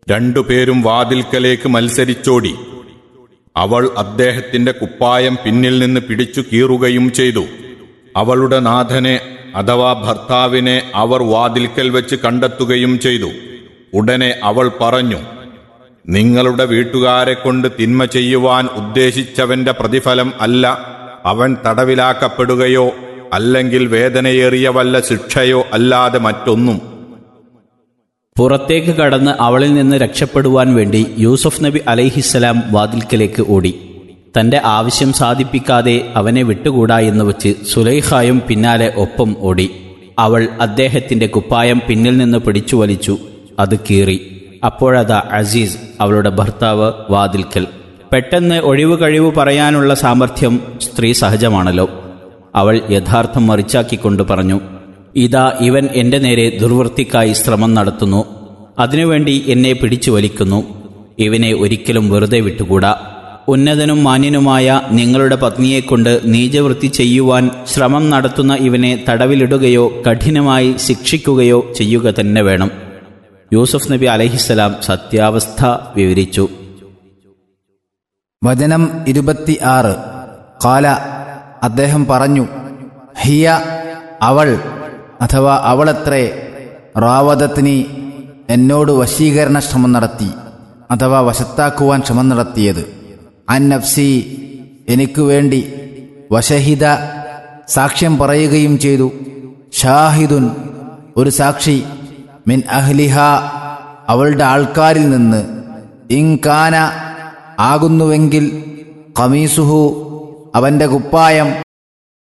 രണ്ടുപേരും വാതിൽക്കലേക്ക് മത്സരിച്ചോടി അവൾ അദ്ദേഹത്തിന്റെ കുപ്പായം പിന്നിൽ നിന്ന് പിടിച്ചു കീറുകയും ചെയ്തു അവളുടെ നാഥനെ അഥവാ ഭർത്താവിനെ അവർ വാതിൽക്കൽ വെച്ച് കണ്ടെത്തുകയും ചെയ്തു ഉടനെ അവൾ പറഞ്ഞു നിങ്ങളുടെ വീട്ടുകാരെ കൊണ്ട് തിന്മ ചെയ്യുവാൻ ഉദ്ദേശിച്ചവന്റെ പ്രതിഫലം അല്ല അവൻ തടവിലാക്കപ്പെടുകയോ അല്ലെങ്കിൽ വേദനയേറിയ വല്ല ശിക്ഷയോ അല്ലാതെ മറ്റൊന്നും പുറത്തേക്ക് കടന്ന് അവളിൽ നിന്ന് രക്ഷപ്പെടുവാൻ വേണ്ടി യൂസഫ് നബി അലൈഹിസ്സലാം വാതിൽക്കലേക്ക് ഓടി തന്റെ ആവശ്യം സാധിപ്പിക്കാതെ അവനെ വിട്ടുകൂടാ എന്ന് വച്ച് സുലൈഖായും പിന്നാലെ ഒപ്പം ഓടി അവൾ അദ്ദേഹത്തിന്റെ കുപ്പായം പിന്നിൽ നിന്ന് പിടിച്ചു വലിച്ചു അത് കീറി അപ്പോഴതാ അസീസ് അവളുടെ ഭർത്താവ് വാതിൽക്കൽ പെട്ടെന്ന് ഒഴിവ് കഴിവ് പറയാനുള്ള സാമർഥ്യം സ്ത്രീ സഹജമാണല്ലോ അവൾ യഥാർത്ഥം മറിച്ചാക്കിക്കൊണ്ട് പറഞ്ഞു ഇതാ ഇവൻ എന്റെ നേരെ ദുർവൃത്തിക്കായി ശ്രമം നടത്തുന്നു അതിനുവേണ്ടി എന്നെ പിടിച്ചു വലിക്കുന്നു ഇവനെ ഒരിക്കലും വെറുതെ വിട്ടുകൂടാ ഉന്നതനും മാന്യനുമായ നിങ്ങളുടെ പത്നിയെക്കൊണ്ട് നീചവൃത്തി ചെയ്യുവാൻ ശ്രമം നടത്തുന്ന ഇവനെ തടവിലിടുകയോ കഠിനമായി ശിക്ഷിക്കുകയോ ചെയ്യുക തന്നെ വേണം യൂസഫ് നബി അലഹിസ്സലാം സത്യാവസ്ഥ വിവരിച്ചു വചനം ഇരുപത്തി ആറ് കാല അദ്ദേഹം പറഞ്ഞു ഹിയ അവൾ അഥവാ അവളത്രേ റാവതത്തിന് എന്നോട് വശീകരണ ശ്രമം നടത്തി അഥവാ വശത്താക്കുവാൻ ശ്രമം നടത്തിയത് അൻ നഫ്സി എനിക്കു വേണ്ടി വശഹിത സാക്ഷ്യം പറയുകയും ചെയ്തു ഷാഹിദുൻ ഒരു സാക്ഷി മിൻ അഹ്ലിഹ അവളുടെ ആൾക്കാരിൽ നിന്ന് ഇൻകാന ആകുന്നുവെങ്കിൽ കമീസുഹു അവന്റെ കുപ്പായം